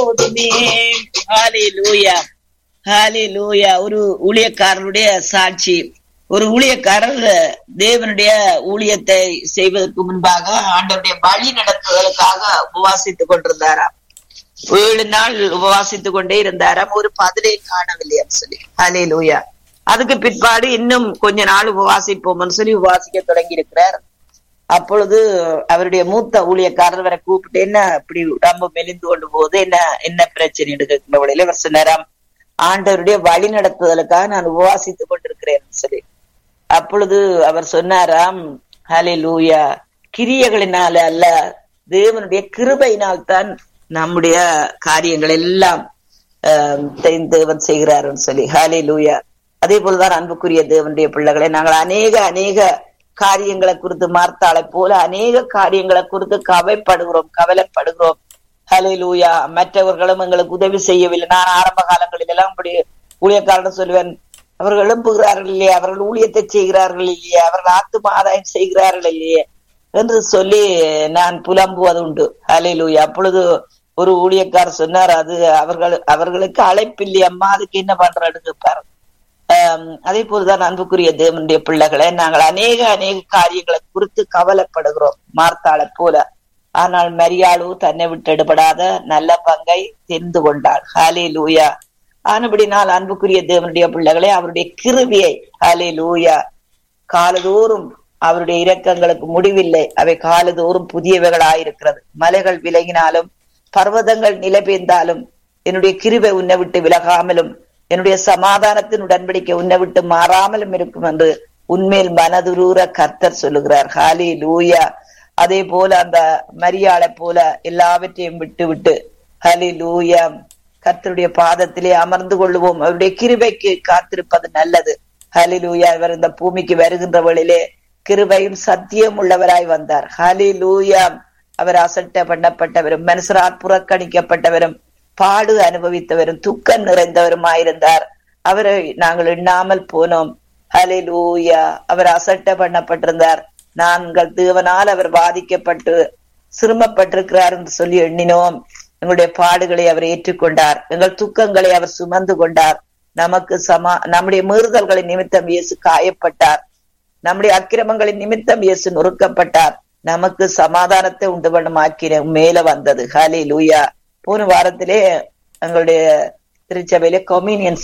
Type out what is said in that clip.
போதுமே ஹalleluya ஹalleluya ஒரு ஊழியக்காரருடைய சாட்சி ஒரு ஊழியக்காரர் தேவனுடைய ஊழியத்தை செய்வதற்கு முன்பாக ஆண்டவருடைய வழி நடத்துவதற்காக உபவாசித்துக் கொண்டிருந்தாராம் ஏழு நாள் உபவாசித்துக் கொண்டே இருந்தாராம் ஒரு பதிலை காணவில்லையாம் சொல்லி ஹalleluya அதுக்கு பிற்பாடு இன்னும் கொஞ்ச நாள் உபவாசிப்போம்னு சொல்லி உபவாசிக்க தொடங்கி இருக்கிறார் அப்பொழுது அவருடைய மூத்த ஊழியக்காரர் வரை கூப்பிட்டு என்ன இப்படி உடம்பு மெலிந்து கொண்டு போகுது என்ன என்ன பிரச்சனை எடுக்கிற வழியில அவர் சொன்னாராம் ஆண்டவருடைய வழி நடத்துதலுக்காக நான் உபவாசித்துக் கொண்டிருக்கிறேன் சொல்லி அப்பொழுது அவர் சொன்னாராம் ஹலே லூயா கிரியைகளினால அல்ல தேவனுடைய கிருபையினால் தான் நம்முடைய காரியங்கள் எல்லாம் ஆஹ், தே- தேவன் செய்கிறாருன்னு சொல்லி ஹாலே லூயா அதே போலதான் அன்புக்குரிய தேவனுடைய பிள்ளைகளை நாங்கள் அநேக அநேக காரியங்களை குறித்து மார்த்தாளை போல அநேக காரியங்களை குறித்து கவைப்படுகிறோம் கவலைப்படுகிறோம் ஹலே லூயா மற்றவர்களும் எங்களுக்கு உதவி செய்யவில்லை நான் ஆரம்ப காலங்களில் எல்லாம் இப்படி ஊழியக்காரன் சொல்லுவேன் அவர்கள் எழும்புகிறார்கள் இல்லையே அவர்கள் ஊழியத்தை செய்கிறார்கள் இல்லையே அவர்கள் ஆத்தும ஆதாயம் செய்கிறார்கள் இல்லையே என்று சொல்லி நான் புலம்புவது உண்டு ஹalleluya அப்பொழுது ஒரு ஊழியக்காரர் சொன்னார் அது அவர்கள் அவர்களுக்கு அழைப்பில்லை அம்மா அதுக்கு என்ன பண்றேன்னு கேட்பார் ஆம், அதே போலதான் அன்புக்குரிய தேவனுடைய பிள்ளைகளை நாங்கள் அநேக அநேக காரியங்களை குறித்து கவலைப்படுகிறோம் மார்த்தாளை போல ஆனால் மரியாளு தன்னை விட்டு எடுபடாத நல்ல பங்கை தெரிந்து கொண்டாள் ஹாலே லூயா ஆனபடினால் அன்புக்குரிய தேவனுடைய பிள்ளைகளை அவருடைய கிருவியை ஹாலே லூயா காலதோறும் அவருடைய இரக்கங்களுக்கு முடிவில்லை அவை காலதோறும் புதியவைகளாயிருக்கிறது மலைகள் விலகினாலும் பர்வதங்கள் நிலை பெய்ந்தாலும் என்னுடைய கிருபை உன்னை விட்டு விலகாமலும் என்னுடைய சமாதானத்தின் உடன்படிக்கை உன்னை விட்டு மாறாமலும் இருக்கும் என்று உன்மேல் மனதுரூர கர்த்தர் சொல்லுகிறார் ஹாலி லூயா அதே போல அந்த மரியாளை போல எல்லாவற்றையும் விட்டு விட்டு ஹலி லூயா கர்த்தருடைய பாதத்திலே அமர்ந்து கொள்ளுவோம் அவருடைய கிருபைக்கு காத்திருப்பது நல்லது ஹலிலூயா இவர் இந்த பூமிக்கு வருகின்ற வழியிலே கிருபையும் சத்தியம் உள்ளவராய் வந்தார் ஹலிலூயா அவர் அசட்ட பண்ணப்பட்டவரும் மனுஷரால் புறக்கணிக்கப்பட்டவரும் பாடு அனுபவித்தவரும் துக்கம் நிறைந்தவருமாயிருந்தார் அவரை நாங்கள் எண்ணாமல் போனோம் ஹலிலூயா அவர் அசட்ட பண்ணப்பட்டிருந்தார் நாங்கள் தேவனால் அவர் பாதிக்கப்பட்டு சிரமப்பட்டிருக்கிறார் என்று சொல்லி எண்ணினோம் எங்களுடைய பாடுகளை அவர் ஏற்றுக்கொண்டார் எங்கள் துக்கங்களை அவர் சுமந்து கொண்டார் நமக்கு சமா நம்முடைய மீறுதல்களின் நிமித்தம் இயேசு காயப்பட்டார் நம்முடைய அக்கிரமங்களின் நிமித்தம் இயேசு நொறுக்கப்பட்டார் நமக்கு சமாதானத்தை உண்டு பண்ணுமாக்கின மேல வந்தது ஹலே லூயா போன வாரத்திலே எங்களுடைய திருச்சபையிலே கொமீனியன்